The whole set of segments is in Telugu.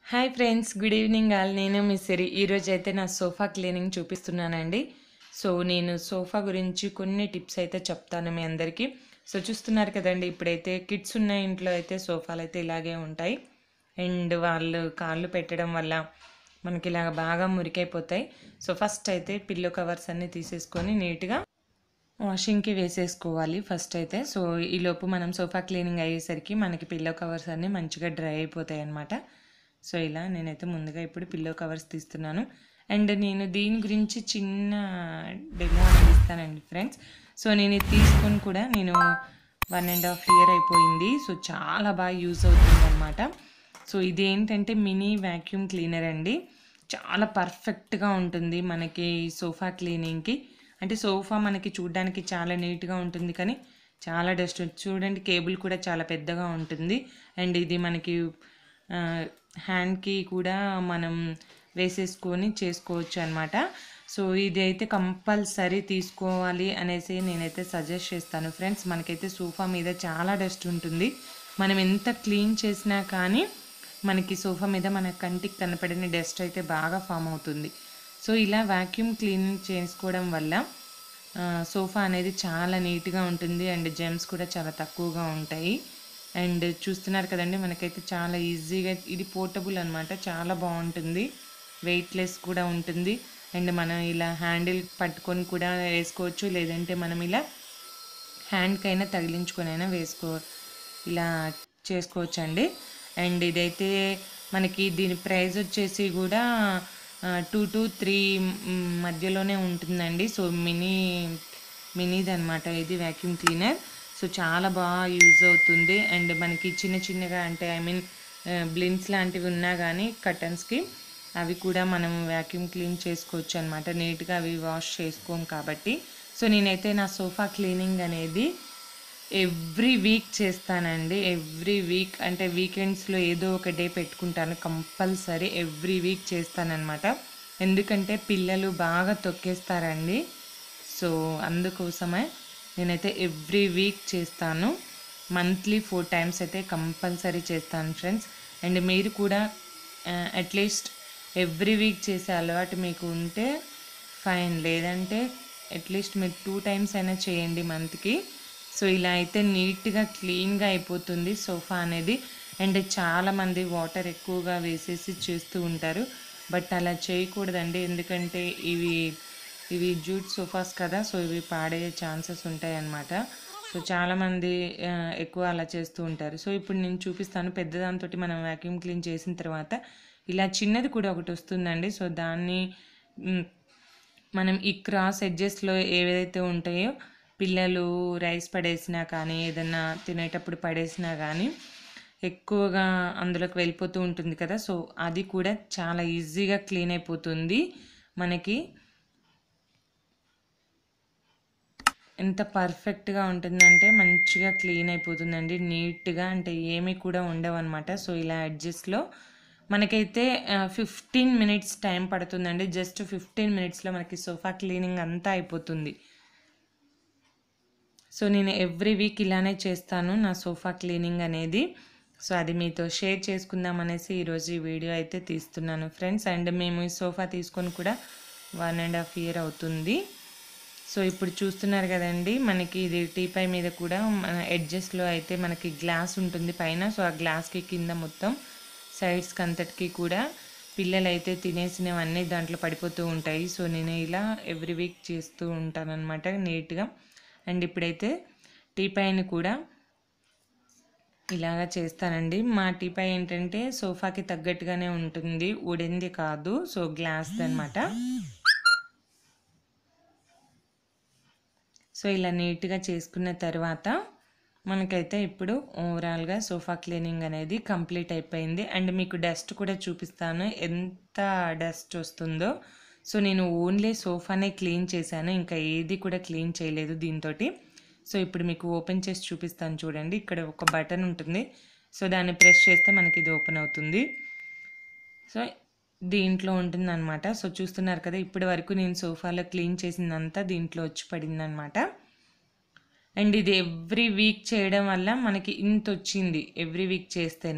hi friends good evening all నేను మీ సిరి ఈరోజు అయితే నా సోఫా క్లీనింగ్ చూపిస్తున్నానండి సో నేను సోఫా గురించి కొన్ని టిప్స్ అయితే చెప్తాను మీ అందరికీ సో చూస్తున్నారు కదండి ఇప్పుడైతే కిడ్స్ ఉన్న ఇంట్లో అయితే సోఫాలు అయితే ఇలాగే ఉంటాయి అండ్ వాళ్ళు కాళ్ళు పెట్టడం వల్ల మనకి ఇలాగ బాగా మురికైపోతాయి సో ఫస్ట్ అయితే పిల్లో కవర్స్ అన్నీ తీసేసుకొని నీట్గా వాషింగ్కి వేసేసుకోవాలి ఫస్ట్ అయితే సో ఈలోపు మనం సోఫా క్లీనింగ్ అయ్యేసరికి మనకి పిల్లో కవర్స్ అన్నీ మంచిగా డ్రై అయిపోతాయి అన్నమాట సో ఇలా నేనైతే ముందుగా ఇప్పుడు పిల్లో కవర్స్ తీస్తున్నాను అండ్ నేను దీని గురించి చిన్న డెమో అనేది ఇస్తానండి ఫ్రెండ్స్ సో నేను ఇది తీసుకొని కూడా నేను వన్ అండ్ హాఫ్ ఇయర్ అయిపోయింది సో చాలా బాగా యూజ్ అవుతుంది అనమాట సో ఇది ఏంటంటే మినీ వ్యాక్యూమ్ క్లీనర్ అండి చాలా పర్ఫెక్ట్గా ఉంటుంది మనకి సోఫా క్లీనింగ్కి అంటే సోఫా మనకి చూడడానికి చాలా నీట్గా ఉంటుంది కానీ చాలా డస్ట్ చూడండి కేబుల్ కూడా చాలా పెద్దగా ఉంటుంది అండ్ ఇది మనకి హ్యాండ్కి కూడా మనం వేసేసుకొని చేసుకోవచ్చు అనమాట సో ఇది అయితే కంపల్సరీ తీసుకోవాలి అనేసి నేనైతే సజెస్ట్ చేస్తాను ఫ్రెండ్స్ మనకైతే సోఫా మీద చాలా డస్ట్ ఉంటుంది మనం ఎంత క్లీన్ చేసినా కానీ మనకి సోఫా మీద మన కంటికి కనపడిన డస్ట్ అయితే బాగా ఫామ్ అవుతుంది సో ఇలా వాక్యూమ్ క్లీనింగ్ చేసుకోవడం వల్ల సోఫా అనేది చాలా నీట్గా ఉంటుంది అండ్ జెమ్స్ కూడా చాలా తక్కువగా ఉంటాయి అండ్ చూస్తున్నారు కదండి మనకైతే చాలా ఈజీగా ఇది పోర్టబుల్ అనమాట చాలా బాగుంటుంది వెయిట్లెస్ కూడా ఉంటుంది అండ్ మనం ఇలా హ్యాండిల్ పట్టుకొని కూడా వేసుకోవచ్చు లేదంటే మనం ఇలా హ్యాండ్కైనా తగిలించుకొని అయినా వేసుకో ఇలా చేసుకోవచ్చు అండి అండ్ ఇదైతే మనకి దీని ప్రైస్ వచ్చేసి కూడా టూ టు త్రీ మధ్యలోనే ఉంటుందండి సో మినీ మినీది అనమాట ఇది వ్యాక్యూమ్ క్లీనర్ సో చాలా బాగా యూజ్ అవుతుంది అండ్ మనకి చిన్న చిన్నగా అంటే ఐ మీన్ బ్లిన్స్ లాంటివి ఉన్నా కానీ కర్టన్స్కి అవి కూడా మనం వ్యాక్యూమ్ క్లీన్ చేసుకోవచ్చు అనమాట నీట్గా అవి వాష్ చేసుకోం కాబట్టి సో నేనైతే నా సోఫా క్లీనింగ్ అనేది ఎవ్రీ వీక్ చేస్తానండి ఎవ్రీ వీక్ అంటే వీకెండ్స్లో ఏదో ఒక డే పెట్టుకుంటాను కంపల్సరీ ఎవ్రీ వీక్ చేస్తానన్నమాట ఎందుకంటే పిల్లలు బాగా తొక్కేస్తారండి సో అందుకోసమే నేనైతే ఎవ్రీ వీక్ చేస్తాను మంత్లీ ఫోర్ టైమ్స్ అయితే కంపల్సరీ చేస్తాను ఫ్రెండ్స్ అండ్ మీరు కూడా అట్లీస్ట్ ఎవ్రీ వీక్ చేసే అలవాటు మీకు ఉంటే ఫైన్ లేదంటే అట్లీస్ట్ మీరు టూ టైమ్స్ అయినా చేయండి మంత్కి సో ఇలా అయితే నీట్గా క్లీన్గా అయిపోతుంది సోఫా అనేది అండ్ చాలామంది వాటర్ ఎక్కువగా వేసేసి చేస్తూ ఉంటారు బట్ అలా చేయకూడదండి ఎందుకంటే ఇవి ఇవి జూట్ సోఫాస్ కదా సో ఇవి పాడే ఛాన్సెస్ ఉంటాయి అన్నమాట సో చాలామంది ఎక్కువ అలా చేస్తూ ఉంటారు సో ఇప్పుడు నేను చూపిస్తాను పెద్దదాంతో మనం వ్యాక్యూమ్ క్లీన్ చేసిన తర్వాత ఇలా చిన్నది కూడా ఒకటి వస్తుందండి సో దాన్ని మనం ఈ క్రాస్ ఎడ్జెస్లో ఏవైతే ఉంటాయో పిల్లలు రైస్ పడేసినా కానీ ఏదన్నా తినేటప్పుడు పడేసినా కానీ ఎక్కువగా అందులోకి వెళ్ళిపోతూ ఉంటుంది కదా సో అది కూడా చాలా ఈజీగా క్లీన్ అయిపోతుంది మనకి ఎంత పర్ఫెక్ట్గా ఉంటుందంటే మంచిగా క్లీన్ అయిపోతుందండి నీట్గా అంటే ఏమీ కూడా ఉండవు అనమాట సో ఇలా అడ్జస్ట్లో మనకైతే ఫిఫ్టీన్ మినిట్స్ టైం పడుతుందండి జస్ట్ ఫిఫ్టీన్ మినిట్స్లో మనకి సోఫా క్లీనింగ్ అంతా అయిపోతుంది సో నేను ఎవ్రీ వీక్ ఇలానే చేస్తాను నా సోఫా క్లీనింగ్ అనేది సో అది మీతో షేర్ చేసుకుందాం అనేసి ఈరోజు ఈ వీడియో అయితే తీస్తున్నాను ఫ్రెండ్స్ అండ్ మేము ఈ సోఫా తీసుకొని కూడా వన్ అండ్ హాఫ్ ఇయర్ అవుతుంది సో ఇప్పుడు చూస్తున్నారు కదండి మనకి ఇది టీపై మీద కూడా మన ఎడ్జెస్లో అయితే మనకి గ్లాస్ ఉంటుంది పైన సో ఆ గ్లాస్కి కింద మొత్తం సైడ్స్కి అంతటికి కూడా పిల్లలు అయితే తినేసినవన్నీ దాంట్లో పడిపోతూ ఉంటాయి సో నేను ఇలా ఎవ్రీ వీక్ చేస్తూ ఉంటానన్నమాట నీట్గా అండ్ ఇప్పుడైతే టీపైని కూడా ఇలాగా చేస్తానండి మా టీపై ఏంటంటే సోఫాకి తగ్గట్టుగానే ఉంటుంది ఉడింది కాదు సో గ్లాస్ది అనమాట సో ఇలా నీట్గా చేసుకున్న తర్వాత మనకైతే ఇప్పుడు ఓవరాల్గా సోఫా క్లీనింగ్ అనేది కంప్లీట్ అయిపోయింది అండ్ మీకు డస్ట్ కూడా చూపిస్తాను ఎంత డస్ట్ వస్తుందో సో నేను ఓన్లీ సోఫానే క్లీన్ చేశాను ఇంకా ఏది కూడా క్లీన్ చేయలేదు దీంతో సో ఇప్పుడు మీకు ఓపెన్ చేసి చూపిస్తాను చూడండి ఇక్కడ ఒక బటన్ ఉంటుంది సో దాన్ని ప్రెస్ చేస్తే మనకి ఇది ఓపెన్ అవుతుంది సో దీంట్లో ఉంటుంది అనమాట సో చూస్తున్నారు కదా ఇప్పటి వరకు నేను సోఫాలో క్లీన్ చేసిందంతా దీంట్లో వచ్చి పడిందనమాట అండ్ ఇది ఎవ్రీ వీక్ చేయడం వల్ల మనకి ఇంత వచ్చింది ఎవ్రీ వీక్ చేస్తేనే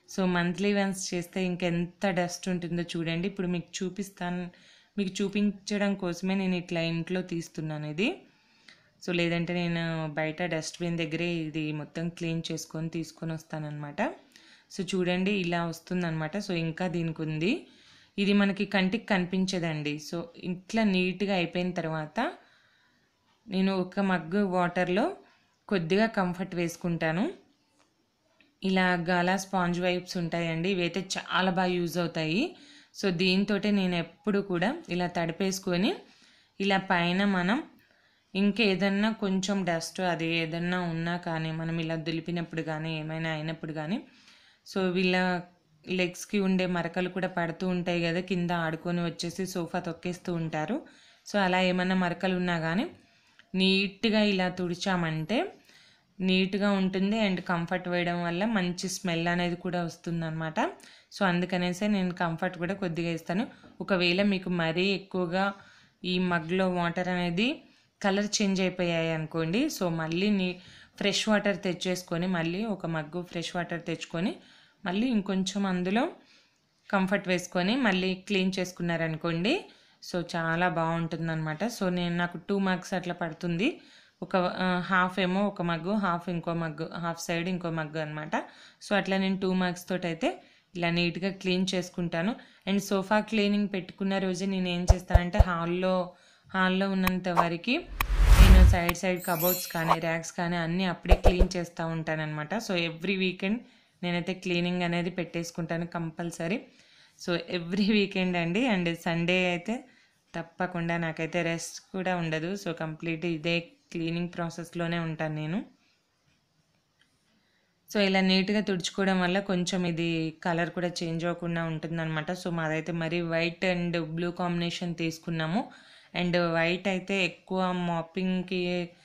సో మంత్లీ వన్స్ చేస్తే ఇంకెంత డస్ట్ ఉంటుందో చూడండి ఇప్పుడు మీకు చూపిస్తాను మీకు చూపించడం కోసమే నేను ఇట్లా ఇంట్లో తీస్తున్నాను ఇది సో లేదంటే నేను బయట డస్ట్బిన్ దగ్గరే ఇది మొత్తం క్లీన్ చేసుకొని తీసుకొని వస్తానన్నమాట సో చూడండి ఇలా వస్తుందన్నమాట సో ఇంకా దీనికి ఉంది ఇది మనకి కంటికి కనిపించదండి సో ఇట్లా నీట్గా అయిపోయిన తర్వాత నేను ఒక మగ్గు వాటర్లో కొద్దిగా కంఫర్ట్ వేసుకుంటాను ఇలా గాలా స్పాంజ్ వైప్స్ ఉంటాయండి ఇవైతే చాలా బాగా యూజ్ అవుతాయి సో దీంతో నేను ఎప్పుడు కూడా ఇలా తడిపేసుకొని ఇలా పైన మనం ఇంకేదన్నా కొంచెం డస్ట్ అది ఏదన్నా ఉన్నా కానీ మనం ఇలా దులిపినప్పుడు కానీ ఏమైనా అయినప్పుడు కానీ సో వీళ్ళ లెగ్స్కి ఉండే మరకలు కూడా పడుతూ ఉంటాయి కదా కింద ఆడుకొని వచ్చేసి సోఫా తొక్కేస్తూ ఉంటారు సో అలా ఏమన్నా మరకలు ఉన్నా కానీ నీట్గా ఇలా తుడిచామంటే నీట్గా ఉంటుంది అండ్ కంఫర్ట్ వేయడం వల్ల మంచి స్మెల్ అనేది కూడా వస్తుందన్నమాట సో అందుకనేసే నేను కంఫర్ట్ కూడా కొద్దిగా ఇస్తాను ఒకవేళ మీకు మరీ ఎక్కువగా ఈ మగ్లో వాటర్ అనేది కలర్ చేంజ్ అయిపోయాయి అనుకోండి సో మళ్ళీ నీ ఫ్రెష్ వాటర్ తెచ్చేసుకొని మళ్ళీ ఒక మగ్గు ఫ్రెష్ వాటర్ తెచ్చుకొని మళ్ళీ ఇంకొంచెం అందులో కంఫర్ట్ వేసుకొని మళ్ళీ క్లీన్ చేసుకున్నారనుకోండి సో చాలా బాగుంటుంది అనమాట సో నేను నాకు టూ మగ్స్ అట్లా పడుతుంది ఒక హాఫ్ ఏమో ఒక మగ్గు హాఫ్ ఇంకో మగ్గు హాఫ్ సైడ్ ఇంకో మగ్గు అనమాట సో అట్లా నేను టూ మగ్స్ తోటి అయితే ఇలా నీట్గా క్లీన్ చేసుకుంటాను అండ్ సోఫా క్లీనింగ్ పెట్టుకున్న రోజు నేను ఏం చేస్తానంటే హాల్లో హాల్లో ఉన్నంత వరకు నేను సైడ్ సైడ్ కబోర్డ్స్ కానీ ర్యాక్స్ కానీ అన్నీ అప్పుడే క్లీన్ చేస్తూ ఉంటానన్నమాట సో ఎవ్రీ వీకెండ్ నేనైతే క్లీనింగ్ అనేది పెట్టేసుకుంటాను కంపల్సరీ సో ఎవ్రీ వీకెండ్ అండి అండ్ సండే అయితే తప్పకుండా నాకైతే రెస్ట్ కూడా ఉండదు సో కంప్లీట్ ఇదే క్లీనింగ్ ప్రాసెస్లోనే ఉంటాను నేను సో ఇలా నీట్గా తుడుచుకోవడం వల్ల కొంచెం ఇది కలర్ కూడా చేంజ్ అవ్వకుండా ఉంటుందన్నమాట సో మాదైతే మరి వైట్ అండ్ బ్లూ కాంబినేషన్ తీసుకున్నాము అండ్ వైట్ అయితే ఎక్కువ మాపింగ్కి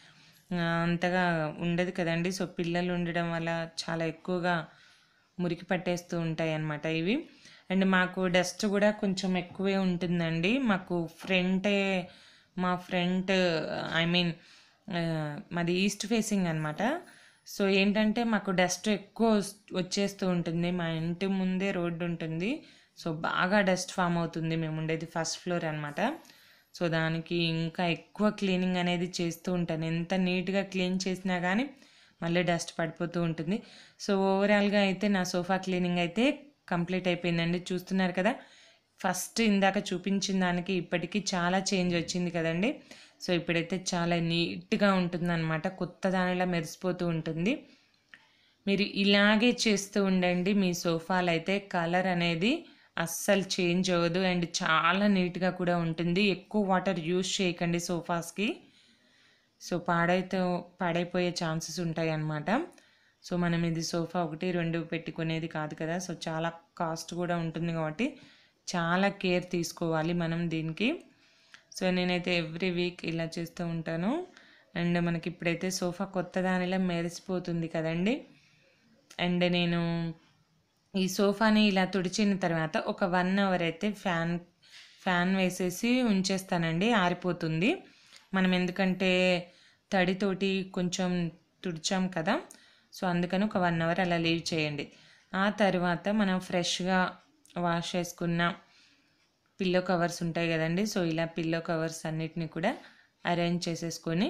అంతగా ఉండదు కదండి సో పిల్లలు ఉండడం వల్ల చాలా ఎక్కువగా మురికి పట్టేస్తూ ఉంటాయి అన్నమాట ఇవి అండ్ మాకు డస్ట్ కూడా కొంచెం ఎక్కువే ఉంటుందండి మాకు ఫ్రంటే మా ఫ్రంట్ ఐ మీన్ మాది ఈస్ట్ ఫేసింగ్ అనమాట సో ఏంటంటే మాకు డస్ట్ ఎక్కువ వచ్చేస్తూ ఉంటుంది మా ఇంటి ముందే రోడ్డు ఉంటుంది సో బాగా డస్ట్ ఫామ్ అవుతుంది మేము ఉండేది ఫస్ట్ ఫ్లోర్ అనమాట సో దానికి ఇంకా ఎక్కువ క్లీనింగ్ అనేది చేస్తూ ఉంటాను ఎంత నీట్గా క్లీన్ చేసినా కానీ మళ్ళీ డస్ట్ పడిపోతూ ఉంటుంది సో ఓవరాల్గా అయితే నా సోఫా క్లీనింగ్ అయితే కంప్లీట్ అయిపోయిందండి చూస్తున్నారు కదా ఫస్ట్ ఇందాక చూపించిన దానికి ఇప్పటికీ చాలా చేంజ్ వచ్చింది కదండి సో ఇప్పుడైతే చాలా నీట్గా ఉంటుందన్నమాట కొత్త దానిలా మెరిసిపోతూ ఉంటుంది మీరు ఇలాగే చేస్తూ ఉండండి మీ సోఫాలు అయితే కలర్ అనేది అస్సలు చేంజ్ అవ్వదు అండ్ చాలా నీట్గా కూడా ఉంటుంది ఎక్కువ వాటర్ యూజ్ చేయకండి సోఫాస్కి సో పాడైతే పాడైపోయే ఛాన్సెస్ ఉంటాయి అన్నమాట సో మనం ఇది సోఫా ఒకటి రెండు పెట్టుకునేది కాదు కదా సో చాలా కాస్ట్ కూడా ఉంటుంది కాబట్టి చాలా కేర్ తీసుకోవాలి మనం దీనికి సో నేనైతే ఎవ్రీ వీక్ ఇలా చేస్తూ ఉంటాను అండ్ మనకి ఇప్పుడైతే సోఫా కొత్త దానిలా మెరిసిపోతుంది కదండి అండ్ నేను ఈ సోఫాని ఇలా తుడిచిన తర్వాత ఒక వన్ అవర్ అయితే ఫ్యాన్ ఫ్యాన్ వేసేసి ఉంచేస్తానండి ఆరిపోతుంది మనం ఎందుకంటే తడితోటి కొంచెం తుడిచాం కదా సో అందుకని ఒక వన్ అవర్ అలా లీవ్ చేయండి ఆ తర్వాత మనం ఫ్రెష్గా వాష్ చేసుకున్న పిల్లో కవర్స్ ఉంటాయి కదండి సో ఇలా పిల్లో కవర్స్ అన్నిటిని కూడా అరేంజ్ చేసేసుకొని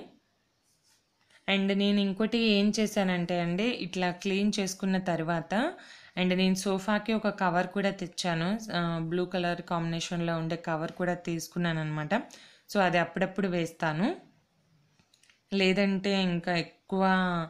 అండ్ నేను ఇంకోటి ఏం చేశానంటే అండి ఇట్లా క్లీన్ చేసుకున్న తర్వాత అండ్ నేను సోఫాకి ఒక కవర్ కూడా తెచ్చాను బ్లూ కలర్ కాంబినేషన్లో ఉండే కవర్ కూడా తీసుకున్నాను అనమాట సో అది అప్పుడప్పుడు వేస్తాను లేదంటే ఇంకా ఎక్కువ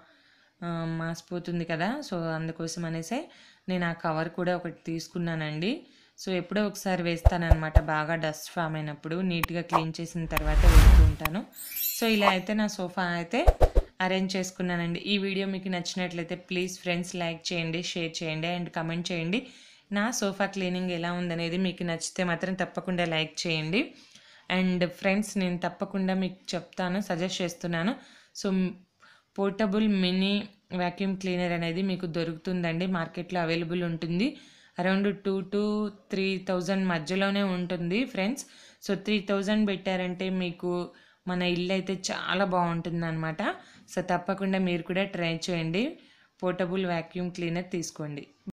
మాసిపోతుంది కదా సో అందుకోసం అనేసి నేను ఆ కవర్ కూడా ఒకటి తీసుకున్నానండి సో ఎప్పుడో ఒకసారి వేస్తానన్నమాట బాగా డస్ట్ ఫామ్ అయినప్పుడు నీట్గా క్లీన్ చేసిన తర్వాత వేస్తూ ఉంటాను సో ఇలా అయితే నా సోఫా అయితే అరేంజ్ చేసుకున్నానండి ఈ వీడియో మీకు నచ్చినట్లయితే ప్లీజ్ ఫ్రెండ్స్ లైక్ చేయండి షేర్ చేయండి అండ్ కమెంట్ చేయండి నా సోఫా క్లీనింగ్ ఎలా ఉందనేది మీకు నచ్చితే మాత్రం తప్పకుండా లైక్ చేయండి అండ్ ఫ్రెండ్స్ నేను తప్పకుండా మీకు చెప్తాను సజెస్ట్ చేస్తున్నాను so portable mini vacuum cleaner అనేది మీకు దొరుకుతుందండి మార్కెట్లో అవైలబుల్ ఉంటుంది around two to three thousand మధ్యలోనే ఉంటుంది ఫ్రెండ్స్ సో త్రీ థౌజండ్ పెట్టారంటే మీకు మన ఇల్లు అయితే చాలా బాగుంటుంది అనమాట సో తప్పకుండా మీరు కూడా ట్రై చేయండి పోర్టబుల్ వ్యాక్యూమ్ క్లీనర్ తీసుకోండి